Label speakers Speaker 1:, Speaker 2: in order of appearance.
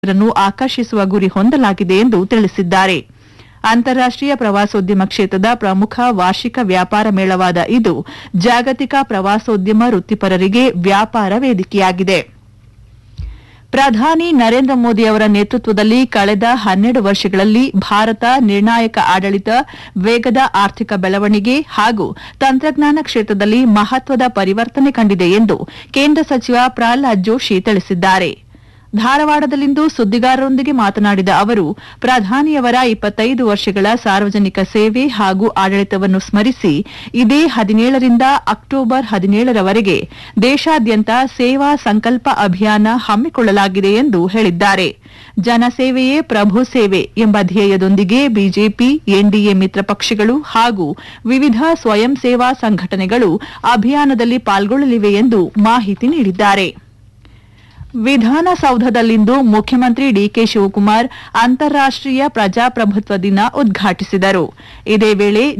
Speaker 1: run ಆಕರ್ಷಿಸುವ ಗುರಿ ಹೊಂದಲಾಗಿದೆ ಎಂದು ತಿಳಿಸಿದ್ದಾರೆ ಅಂತಾರಾಷ್ಟೀಯ ಪ್ರವಾಸೋದ್ಯಮ ಕ್ಷೇತ್ರದ ಪ್ರಮುಖ ವಾರ್ಷಿಕ ವ್ಯಾಪಾರ ಮೇಳವಾದ ಇದು ಜಾಗತಿಕ ಪ್ರವಾಸೋದ್ಯಮ ವೃತ್ತಿಪರರಿಗೆ ವ್ಯಾಪಾರ ವೇದಿಕೆಯಾಗಿದೆ ಪ್ರಧಾನಿ ನರೇಂದ್ರ ಮೋದಿ ಅವರ ನೇತೃತ್ವದಲ್ಲಿ ಕಳೆದ ಹನ್ನೆರಡು ವರ್ಷಗಳಲ್ಲಿ ಭಾರತ ನಿರ್ಣಾಯಕ ಆಡಳಿತ ವೇಗದ ಆರ್ಥಿಕ ಬೆಳವಣಿಗೆ ಹಾಗೂ ತಂತ್ರಜ್ಞಾನ ಕ್ಷೇತ್ರದಲ್ಲಿ ಮಹತ್ವದ ಪರಿವರ್ತನೆ ಕಂಡಿದೆ ಎಂದು ಕೇಂದ್ರ ಸಚಿವ ಪ್ರಹ್ಲಾದ್ ಜೋಶಿ ತಿಳಿಸಿದ್ದಾರೆ ಧಾರವಾಡದಲ್ಲಿಂದು ಸುದ್ದಿಗಾರರೊಂದಿಗೆ ಮಾತನಾಡಿದ ಅವರು ಪ್ರಧಾನಿಯವರ ಇಪ್ಪತ್ತೈದು ವರ್ಷಗಳ ಸಾರ್ವಜನಿಕ ಸೇವೆ ಹಾಗೂ ಆಡಳಿತವನ್ನು ಸ್ಮರಿಸಿ ಇದೇ ಹದಿನೇಳರಿಂದ ಅಕ್ಟೋಬರ್ ಹದಿನೇಳರವರೆಗೆ ದೇಶಾದ್ಯಂತ ಸೇವಾ ಸಂಕಲ್ಪ ಅಭಿಯಾನ ಹಮ್ಮಿಕೊಳ್ಳಲಾಗಿದೆ ಎಂದು ಹೇಳಿದ್ದಾರೆ ಜನಸೇವೆಯೇ ಪ್ರಭು ಸೇವೆ ಎಂಬ ಧ್ಯೇಯದೊಂದಿಗೆ ಬಿಜೆಪಿ ಎನ್ಡಿಎ ಮಿತ್ರ ಪಕ್ಷಗಳು ಹಾಗೂ ವಿವಿಧ ಸ್ವಯಂ ಸೇವಾ ಸಂಘಟನೆಗಳು ಅಭಿಯಾನದಲ್ಲಿ ಪಾಲ್ಗೊಳ್ಳಲಿವೆ ಎಂದು ಮಾಹಿತಿ ನೀಡಿದ್ದಾರೆ ವಿಧಾನಸೌಧದಲ್ಲಿಂದು ಮುಖ್ಯಮಂತ್ರಿ ಡಿಕೆ ಶಿವಕುಮಾರ್ ಅಂತಾರಾಷ್ಟೀಯ ಪ್ರಜಾಪ್ರಭುತ್ವ ದಿನ ಉದ್ಘಾಟಿಸಿದರು ಇದೇ ವೇಳೆ